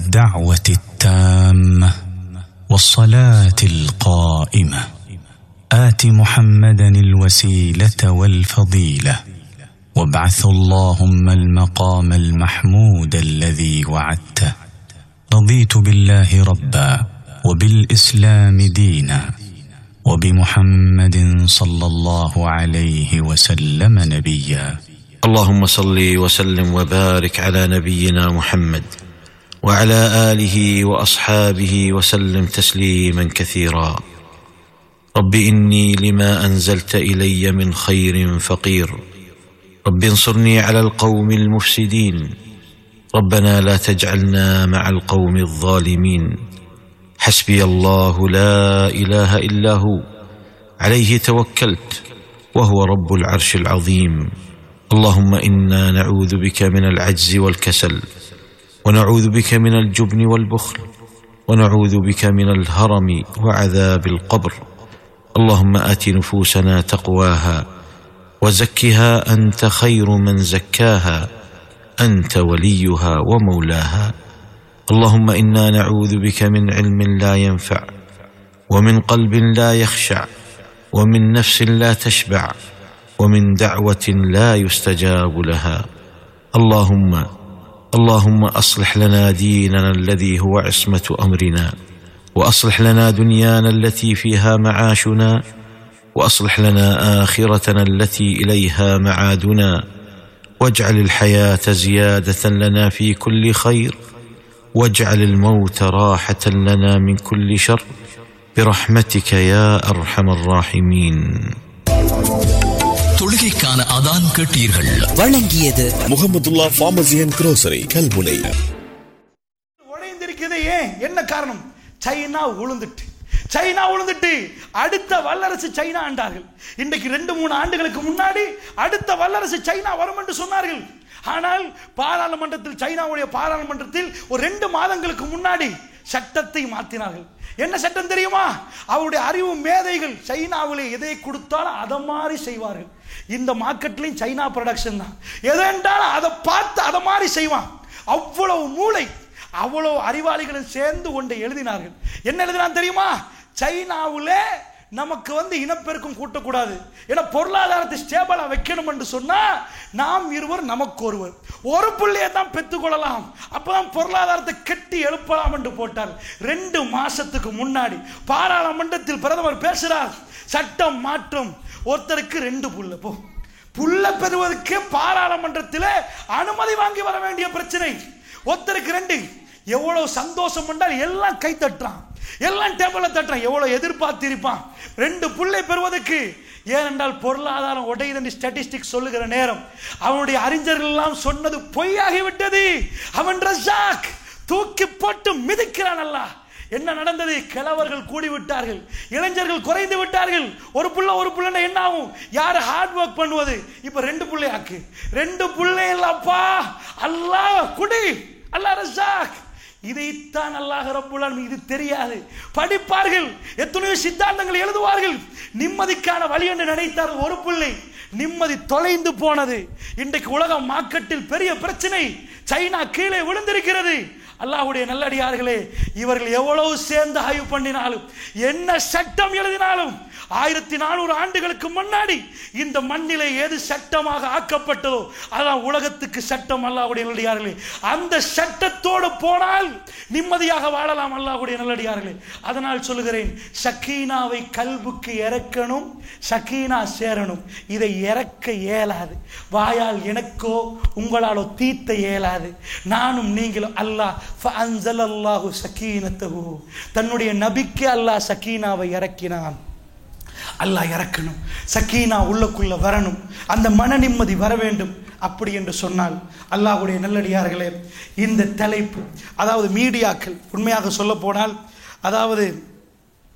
الدعوه التامه والصلاه القائمه ات محمدا الوسيله والفضيله وابعث اللهم المقام المحمود الذي وعدته رضيت بالله ربا وبالاسلام دينا وبمحمد صلى الله عليه وسلم نبيا اللهم صل وسلم وبارك على نبينا محمد وعلى اله واصحابه وسلم تسليما كثيرا رب اني لما انزلت الي من خير فقير رب انصرني على القوم المفسدين ربنا لا تجعلنا مع القوم الظالمين حسبي الله لا اله الا هو عليه توكلت وهو رب العرش العظيم اللهم انا نعوذ بك من العجز والكسل ونعوذ بك من الجبن والبخل ونعوذ بك من الهرم وعذاب القبر اللهم ات نفوسنا تقواها وزكها انت خير من زكاها انت وليها ومولاها اللهم انا نعوذ بك من علم لا ينفع ومن قلب لا يخشع ومن نفس لا تشبع ومن دعوه لا يستجاب لها اللهم اللهم اصلح لنا ديننا الذي هو عصمه امرنا واصلح لنا دنيانا التي فيها معاشنا واصلح لنا اخرتنا التي اليها معادنا واجعل الحياه زياده لنا في كل خير واجعل الموت راحه لنا من كل شر برحمتك يا ارحم الراحمين தொழுகைக்கான அதான் கேட்டீர்கள் வழங்கியது Muhammadullah pharmacy and grocery Kalmunai உடைந்திருக்குது ஏன் என்ன காரணம் சைனா உளுந்துட்டு சைனா உளுந்துட்டு அடுத்த வல்லரசு சைனா ஆண்டார்கள் இன்றைக்கு ரெண்டு மூணு ஆண்டுகளுக்கு முன்னாடி அடுத்த வல்லரசு சைனா வரும் என்று சொன்னார்கள் ஆனால் பாராளுமன்றத்தில் சைனாவுடைய பாராளுமன்றத்தில் ஒரு ரெண்டு மாதங்களுக்கு முன்னாடி சட்டத்தை மாற்றினார்கள் என்ன சட்டம் தெரியுமா அவருடைய அறிவு மேதைகள் சைனாவிலே எதை கொடுத்தாலும் அதை மாதிரி செய்வார்கள் இந்த மார்க்கெட்லையும் சைனா ப்ரொடக்ஷன் தான் எதென்றாலும் அதை பார்த்து அதை மாதிரி செய்வான் அவ்வளவு மூளை அவ்வளவு அறிவாளிகளும் சேர்ந்து ஒன்றை எழுதினார்கள் என்ன எழுதினான் தெரியுமா சைனாவில் நமக்கு வந்து இனப்பெருக்கம் கூட்டக்கூடாது ஏன்னா பொருளாதாரத்தை ஸ்டேபிளா வைக்கணும் என்று சொன்னா நாம் இருவர் நமக்கு ஒருவர் ஒரு பிள்ளையை தான் பெற்றுக்கொள்ளலாம் அப்பதான் பொருளாதாரத்தை கெட்டி எழுப்பலாம் என்று போட்டார் ரெண்டு மாசத்துக்கு முன்னாடி பாராளுமன்றத்தில் பிரதமர் பேசுறார் சட்டம் மாற்றம் ஒருத்தருக்கு ரெண்டு புள்ள போ புள்ள பெறுவதற்கு பாராளுமன்றத்தில் அனுமதி வாங்கி வர வேண்டிய பிரச்சனை ஒருத்தருக்கு ரெண்டு எவ்வளவு சந்தோஷம் என்றால் எல்லாம் கை தட்டுறான் எல்லாம் டேபிள தட்டுறான் எவ்வளவு எதிர்பார்த்திருப்பான் ரெண்டு புள்ளை பெறுவதற்கு ஏனென்றால் பொருளாதாரம் உடையுது ஸ்டாட்டிஸ்டிக்ஸ் சொல்லுகிற நேரம் அவனுடைய அறிஞர்கள் எல்லாம் சொன்னது பொய்யாகிவிட்டது அவன் ரஜாக் தூக்கி போட்டு மிதிக்கிறான் அல்லாஹ் என்ன நடந்தது கிழவர்கள் கூடி விட்டார்கள் இளைஞர்கள் குறைந்து விட்டார்கள் ஒரு புள்ள ஒரு புள்ள என்ன ஆகும் யார் ஹார்ட் ஒர்க் பண்ணுவது இப்ப ரெண்டு புள்ளை ஆக்கு ரெண்டு புள்ளை இல்லப்பா அல்லாஹ் குடி அல்லாஹ் ரஜாக் இதைத்தான் அல்லாஹ் ரப்புல் ஆலமீன் இது தெரியாது படிப்பார்கள் எத்தனையோ சித்தாந்தங்கள் எழுதுவார்கள் நிம்மதிக்கான வழி என்று நினைத்தார் ஒரு பிள்ளை நிம்மதி தொலைந்து போனது இன்றைக்கு உலக மார்க்கெட்டில் பெரிய பிரச்சனை சைனா கீழே விழுந்திருக்கிறது அல்லாஹ்வுடைய நல்லடியார்களே இவர்கள் எவ்வளவு சேர்ந்து ஆய்வு பண்ணினாலும் என்ன சட்டம் எழுதினாலும் ஆயிரத்தி நானூறு ஆண்டுகளுக்கு முன்னாடி இந்த மண்ணிலே எது சட்டமாக ஆக்கப்பட்டதோ அதான் உலகத்துக்கு சட்டம் அல்லாஹ்வுடைய நல்லடியார்களே அந்த சட்டத்தோடு போனால் நிம்மதியாக வாழலாம் அல்லாஹ்வுடைய நல்லடியார்களே அதனால் சொல்லுகிறேன் சக்கீனாவை கல்புக்கு இறக்கணும் சக்கீனா சேரணும் இதை இறக்க இயலாது வாயால் எனக்கோ உங்களாலோ தீத்த இயலாது நானும் நீங்களும் அல்லாஹ் ஃபஅன்ஸல அல்லாஹு சக்கீனத்தஹு தன்னுடைய நபிக்கு அல்லாஹ் சக்கீனாவை இறக்கினான் அல்லாஹ் இறக்கணும் சக்கீனா உள்ளுக்குள்ள வரணும் அந்த மன நிம்மதி வர வேண்டும் அப்படி என்று சொன்னால் அல்லாஹ்வுடைய நல்லடியார்களே இந்த தலைப்பு அதாவது மீடியாக்கள் உண்மையாக சொல்ல போனால் அதாவது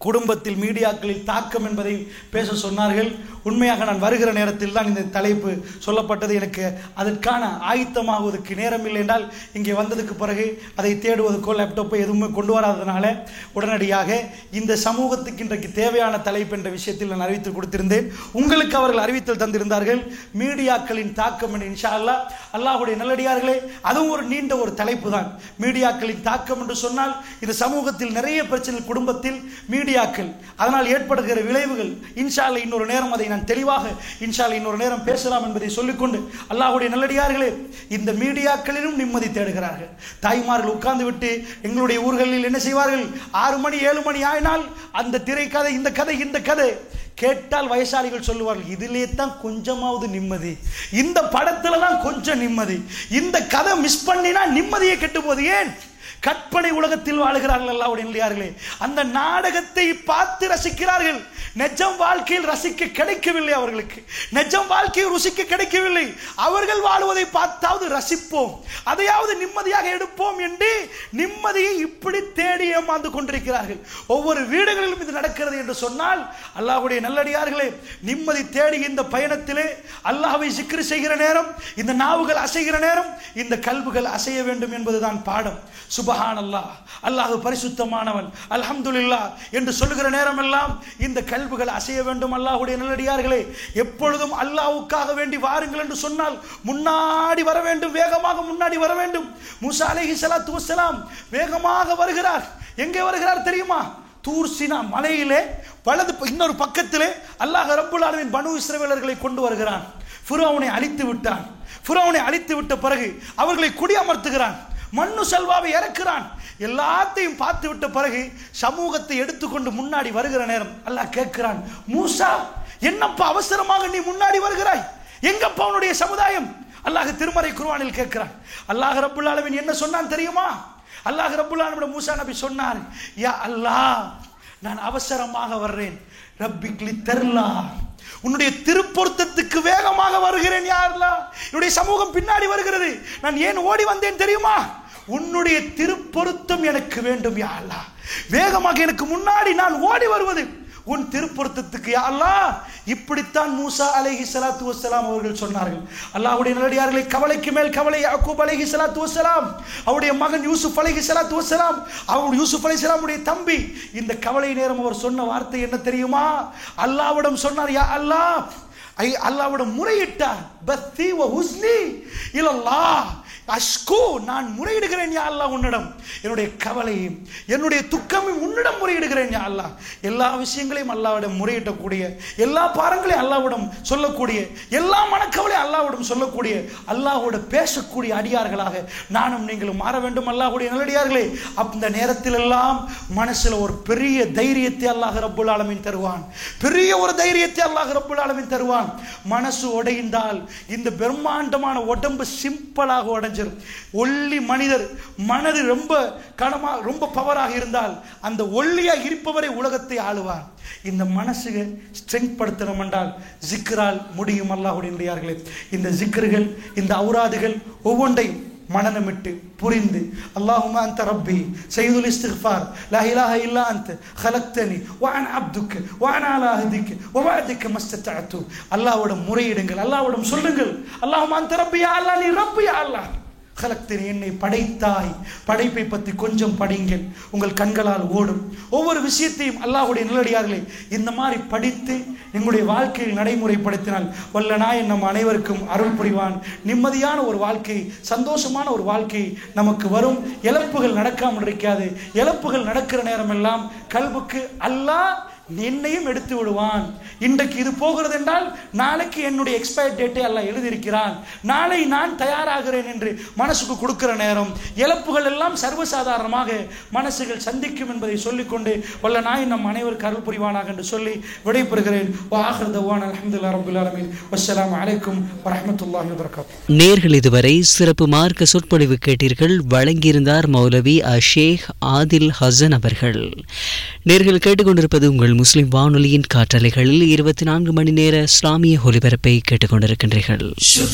குடும்பத்தில் மீடியாக்களில் தாக்கம் என்பதை பேச சொன்னார்கள் உண்மையாக நான் வருகிற நேரத்தில் தான் இந்த தலைப்பு சொல்லப்பட்டது எனக்கு அதற்கான ஆயத்தமாகுவதற்கு நேரம் இல்லை என்றால் இங்கே வந்ததுக்கு பிறகு அதை தேடுவதற்கோ லேப்டாப்போ எதுவுமே கொண்டு வராதனால உடனடியாக இந்த சமூகத்துக்கு இன்றைக்கு தேவையான தலைப்பு என்ற விஷயத்தில் நான் அறிவித்து கொடுத்திருந்தேன் உங்களுக்கு அவர்கள் அறிவித்தல் தந்திருந்தார்கள் மீடியாக்களின் தாக்கம் என்று இன்ஷா அல்லா அல்லாஹுடைய நல்லடியார்களே அதுவும் ஒரு நீண்ட ஒரு தலைப்பு தான் மீடியாக்களின் தாக்கம் என்று சொன்னால் இந்த சமூகத்தில் நிறைய பிரச்சனை குடும்பத்தில் மீடியாக்கள் அதனால் ஏற்படுகிற விளைவுகள் இன்ஷா அல்லா இன்னொரு நேரம் அதை நான் தெளிவாக இன்ஷா அல்லா இன்னொரு நேரம் பேசலாம் என்பதை சொல்லிக்கொண்டு அல்லாஹுடைய நல்லடியார்களே இந்த மீடியாக்களிலும் நிம்மதி தேடுகிறார்கள் தாய்மார்கள் உட்கார்ந்து விட்டு எங்களுடைய ஊர்களில் என்ன செய்வார்கள் ஆறு மணி ஏழு மணி ஆயினால் அந்த திரைக்கதை இந்த கதை இந்த கதை கேட்டால் வயசாளிகள் சொல்லுவார்கள் இதிலே தான் கொஞ்சமாவது நிம்மதி இந்த படத்துல தான் கொஞ்சம் நிம்மதி இந்த கதை மிஸ் பண்ணினா நிம்மதியை கெட்டு போகுது ஏன் கற்பனை உலகத்தில் வாழ்கிறார்கள் அல்லாவுடைய இல்லையார்களே அந்த நாடகத்தை பார்த்து ரசிக்கிறார்கள் நெஜம் வாழ்க்கையில் ரசிக்க கிடைக்கவில்லை அவர்களுக்கு நெஜம் வாழ்க்கையை ருசிக்க கிடைக்கவில்லை அவர்கள் வாழ்வதை பார்த்தாவது ரசிப்போம் அதையாவது நிம்மதியாக எடுப்போம் என்று நிம்மதியை இப்படி தேடி ஏமாந்து கொண்டிருக்கிறார்கள் ஒவ்வொரு வீடுகளிலும் இது நடக்கிறது என்று சொன்னால் அல்லாஹுடைய நல்லடியார்களே நிம்மதி தேடி இந்த பயணத்திலே அல்லாஹ்வை சிக்ரு செய்கிற நேரம் இந்த நாவுகள் அசைகிற நேரம் இந்த கல்புகள் அசைய வேண்டும் என்பதுதான் பாடம் சுபஹான் அல்லாஹ் அல்லாஹ் பரிசுத்தமானவன் அல்ஹம்துலில்லா என்று சொல்லுகிற நேரமெல்லாம் இந்த கல்புகள் அசைய வேண்டும் அல்லாஹுடைய நல்லடியார்களே எப்பொழுதும் அல்லாஹ்வுக்காக வேண்டி வாருங்கள் என்று சொன்னால் முன்னாடி வர வேண்டும் வேகமாக முன்னாடி வர வேண்டும் மூசா அலைஹி ஸலாத்து வஸ்ஸலாம் வேகமாக வருகிறார் எங்கே வருகிறார் தெரியுமா தூர்சினா மலையிலே வலது ப- இன்னொரு பக்கத்திலே அல்லாஹ் ரப்புல் ஆலமீன் பனு இஸ்ரவேலர்களை கொண்டு வருகிறான் ஃபிரௌனை அழித்து விட்டான் ஃபிரௌனை அழித்து விட்ட பிறகு அவர்களை குடியமர்த்துகிறான் மண்ணு செல்வாவை இறக்குறான் எல்லாத்தையும் பார்த்து விட்ட பிறகு சமூகத்தை எடுத்துக்கொண்டு முன்னாடி வருகிற நேரம் அல்லாஹ் கேட்கிறான் மூசா என்னப்பா அவசரமாக நீ முன்னாடி வருகிறாய் எங்கப்பா உன்னுடைய சமுதாயம் அல்லாஹ் திருமறை குர்ஆனில் கேட்கிறான் அல்லாஹ் ரப்புல் ஆலமீன் என்ன சொன்னான் தெரியுமா அல்லாஹ் ரப்புல் ஆலமீன் மூசா நபி சொன்னார் யா அல்லாஹ் நான் அவசரமாக வர்றேன் ரப்பிக்லி தெர்லா உன்னுடைய திருப்பொருத்தத்துக்கு வேகமாக வருகிறேன் யாருலா என்னுடைய சமூகம் பின்னாடி வருகிறது நான் ஏன் ஓடி வந்தேன் தெரியுமா உன்னுடைய திருப்பொருத்தம் எனக்கு வேண்டும் யா அல்லாஹ் வேகமாக எனக்கு முன்னாடி நான் ஓடி வருவது உன் திருப்பொருத்தத்துக்கு யா அல்லாஹ் இப்படித்தான் மூசா அலைஹி ஸலாத்து வஸ்ஸலாம் அவர்கள் சொன்னார்கள் அல்லாஹ்வுடைய நல்லடியார்களை கவலைக்கு மேல் கவலை யாக்கூப் அலைஹி ஸலாத்து வஸ்ஸலாம் அவருடைய மகன் யூசுப் அலைஹி ஸலாத்து வஸ்ஸலாம் அவர் யூசுப் அலைஹிஸ்ஸலாமுடைய தம்பி இந்த கவலை நேரம் அவர் சொன்ன வார்த்தை என்ன தெரியுமா அல்லாஹ்விடம் சொன்னார் யா அல்லாஹ் ஐ அல்லாஹ்விடம் முறையிட்டார் பத்தி வ ஹுஸ்னி இலல்லாஹ் அஷ்கு நான் முறையிடுகிறேன் யா அல்லாஹ் உன்னிடம் என்னுடைய கவலையும் என்னுடைய துக்கமும் உன்னிடம் முறையிடுகிறேன் யா அல்லாஹ் எல்லா விஷயங்களையும் அல்லாவிடம் முறையிட்டக்கூடிய எல்லா பாரங்களையும் அல்லாவிடம் சொல்லக்கூடிய எல்லா மனக்கவலையும் அல்லாவிடம் சொல்லக்கூடிய அல்லாஹ்வோட பேசக்கூடிய அடியார்களாக நானும் நீங்களும் மாற வேண்டும் அல்லாஹ்வுடைய நல்லடியார்களே அந்த நேரத்தில் எல்லாம் மனசுல ஒரு பெரிய தைரியத்தை அல்லாஹ் ரப்புல் ஆலமீன் தருவான் பெரிய ஒரு தைரியத்தை அல்லாஹ் ரப்புல் ஆலமீன் தருவான் மனசு உடைந்தால் இந்த பிரம்மாண்டமான உடம்பு சிம்பிளாக உடைஞ்சிரும் ஒல்லி மனிதர் மனது ரொம்ப கனமா ரொம்ப பவராக இருந்தால் அந்த ஒல்லியா இருப்பவரை உலகத்தை ஆளுவார் இந்த மனசுக ஸ்ட்ரெங்க் படுத்தணும் என்றால் ஜிக்ரால் முடியும் அல்லாஹுடைய இந்த ஜிக்ருகள் இந்த அவுராதுகள் ஒவ்வொன்றையும் மனநமிட்டு புரிந்து அல்லாஹுமா அந்த ரப்பி சைதுல் இஸ்திஃபார் லா இலாஹ இல்லா அந்த خلقتني وانا عبدك وانا على عهدك ووعدك ما استطعت அல்லாஹ்விடம் முறையிடுங்கள் அல்லாஹ்விடம் சொல்லுங்கள் அல்லாஹுமா அந்த ரப்பி யா அல்லாஹ் நீ ரப்பி யா அல்லாஹ் கலக்தின் என்னை படைத்தாய் படைப்பை பற்றி கொஞ்சம் படிங்கள் உங்கள் கண்களால் ஓடும் ஒவ்வொரு விஷயத்தையும் அல்லாஹ்வுடைய நல்லடியார்களே இந்த மாதிரி படித்து எங்களுடைய வாழ்க்கையில் நடைமுறைப்படுத்தினால் வல்ல நாயன் நம் அனைவருக்கும் அருள் புரிவான் நிம்மதியான ஒரு வாழ்க்கை சந்தோஷமான ஒரு வாழ்க்கை நமக்கு வரும் இழப்புகள் நடக்காமல் இருக்காது இழப்புகள் நடக்கிற நேரமெல்லாம் கல்புக்கு அல்லாஹ் என்னையும் எடுத்து விடுவான் இன்றைக்கு இது போகிறது என்றால் நாளைக்கு என்னுடைய எக்ஸ்பயர் டேட்டை எல்லாம் எழுதியிருக்கிறான் நாளை நான் தயாராகிறேன் என்று மனசுக்கு கொடுக்கிற நேரம் இழப்புகள் எல்லாம் சர்வசாதாரணமாக மனசுகள் சந்திக்கும் என்பதை சொல்லிக்கொண்டு வல்ல நாய் நம் அனைவருக்கு அருள் புரிவானாக என்று சொல்லி விடைபெறுகிறேன் வாஹர் தவான் அலமதுல்லா ரபுல் ஆலமின் வஸ்ஸலாமு அலைக்கும் வரஹ்மத்துல்லாஹி வபரகாத்துஹு நேர்கள் இதுவரை சிறப்பு மார்க்க சொற்பொழிவு கேட்டீர்கள் வழங்கியிருந்தார் மௌலவி அஷேக் ஆதில் ஹசன் அவர்கள் நேர்கள் கேட்டுக்கொண்டிருப்பது உங்கள் முஸ்லிம் வானொலியின் காற்றலைகளில் இருபத்தி நான்கு மணி நேர இஸ்லாமிய ஒலிபரப்பை கேட்டுக்கொண்டிருக்கின்றீர்கள்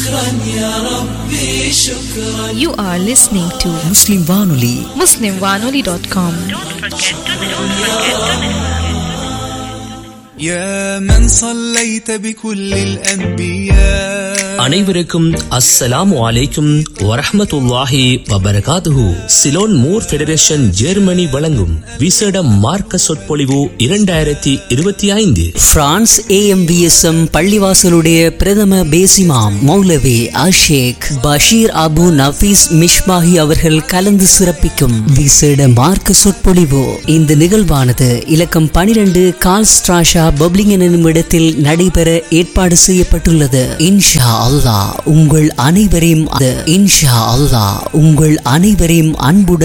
You are listening to முஸ்லிம் வானொலி MuslimWanoli.com. Don't forget to, don't forget to يا من صليت بكل الأنبياء அனைவருக்கும் அஸ்ஸலாமு அலைக்கும் வரஹ்மத்துல்லாஹி வபரகாதுஹு சிலோன் மூர் ஃபெடரேஷன் ஜெர்மனி வழங்கும் விசேட மார்க்க சொற்பொழிவு இரண்டாயிரத்தி இருபத்தி ஐந்து பிரான்ஸ் ஏஎம்பிஎஸ்எம் பள்ளிவாசலுடைய பிரதம பேசிமாம் மௌலவி அஷேக் பஷீர் அபு நஃபீஸ் மிஷ்மாஹி அவர்கள் கலந்து சிறப்பிக்கும் விசேட மார்க்க சொற்பொழிவு இந்த நிகழ்வானது இலக்கம் பனிரெண்டு கால் ஸ்ட்ராஷா பப்ளிங் எனும் இடத்தில் நடைபெற ஏற்பாடு செய்யப்பட்டுள்ளது இன்ஷா அல்லாஹ் உங்கள் அனைவரையும் இன்ஷா அல்லாஹ் உங்கள் அனைவரையும் அன்புடன்